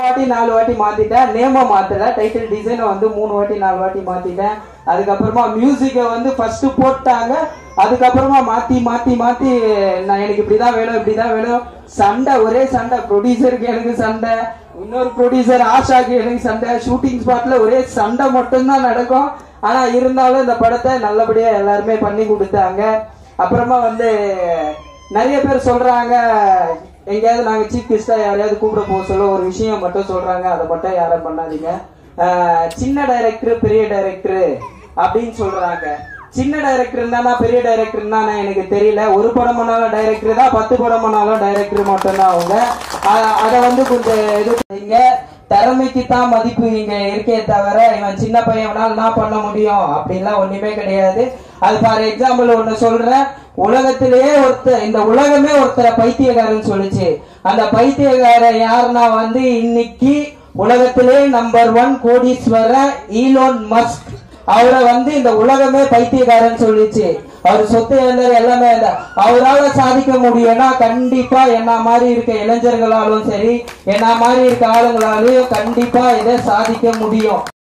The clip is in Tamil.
வாட்டி நாலு வாட்டி மாத்திட்டேன் நேம மாத்தல டைட்டில் டிசைனை வந்து மூணு வாட்டி நாலு வாட்டி மாத்திட்டேன் அதுக்கப்புறமா மியூசிக்கை வந்து ஃபர்ஸ்ட் போட்டாங்க அதுக்கப்புறமா மாத்தி மாத்தி மாத்தி நான் எனக்கு இப்படிதான் வேணும் இப்படிதான் வேணும் சண்டை ஒரே சண்டை ப்ரொடியூசருக்கு எனக்கு சண்டை இன்னொரு ப்ரொடியூசர் ஆஷாக்கு எனக்கு சண்டை ஷூட்டிங் ஸ்பாட்ல ஒரே சண்டை மட்டும்தான் நடக்கும் ஆனா இருந்தாலும் இந்த படத்தை நல்லபடியா எல்லாருமே பண்ணி கொடுத்தாங்க அப்புறமா வந்து நிறைய பேர் சொல்றாங்க எங்கேயாவது நாங்க சீஃப் கெஸ்டா யாரையாவது கூப்பிட போக சொல்ல ஒரு விஷயம் மட்டும் சொல்றாங்க அதை மட்டும் யாரும் பண்ணாதீங்க ஆஹ் சின்ன டைரக்டர் பெரிய டைரக்டர் அப்படின்னு சொல்றாங்க சின்ன டைரக்டர் இருந்தானா பெரிய டைரக்டர் இருந்தானா எனக்கு தெரியல ஒரு படம் பண்ணாலும் டைரக்டர் தான் பத்து படம் பண்ணாலும் டைரக்டர் மட்டும்தான் அவங்க அ- அதை வந்து கொஞ்சம் இது பண்ணீங்க திறமைக்கு தான் மதிப்பு இங்க இருக்கே தவிர இவன் சின்ன பையன் வேணாலும் என்ன பண்ண முடியும் அப்படின்லாம் ஒண்ணுமே கிடையாது அது ஃபார் எக்ஸாம்பிள் ஒண்ணு சொல்றேன் உலகத்திலேயே ஒருத்தர் இந்த உலகமே ஒருத்தரை பைத்தியக்காரன் சொல்லுச்சு அந்த பைத்தியக்காரன் யாருன்னா வந்து இன்னைக்கு உலகத்திலே நம்பர் ஒன் கோடீஸ்வரன் ஈலோன் மஸ்க் அவரை வந்து இந்த உலகமே பைத்தியக்காரன் சொல்லிச்சு அவர் சொத்து இழந்தது எல்லாமே இல்ல அவரால சாதிக்க முடியும்னா கண்டிப்பா என்ன மாதிரி இருக்க இளைஞர்களாலும் சரி என்ன மாதிரி இருக்க ஆளுங்களாலையும் கண்டிப்பா இதை சாதிக்க முடியும்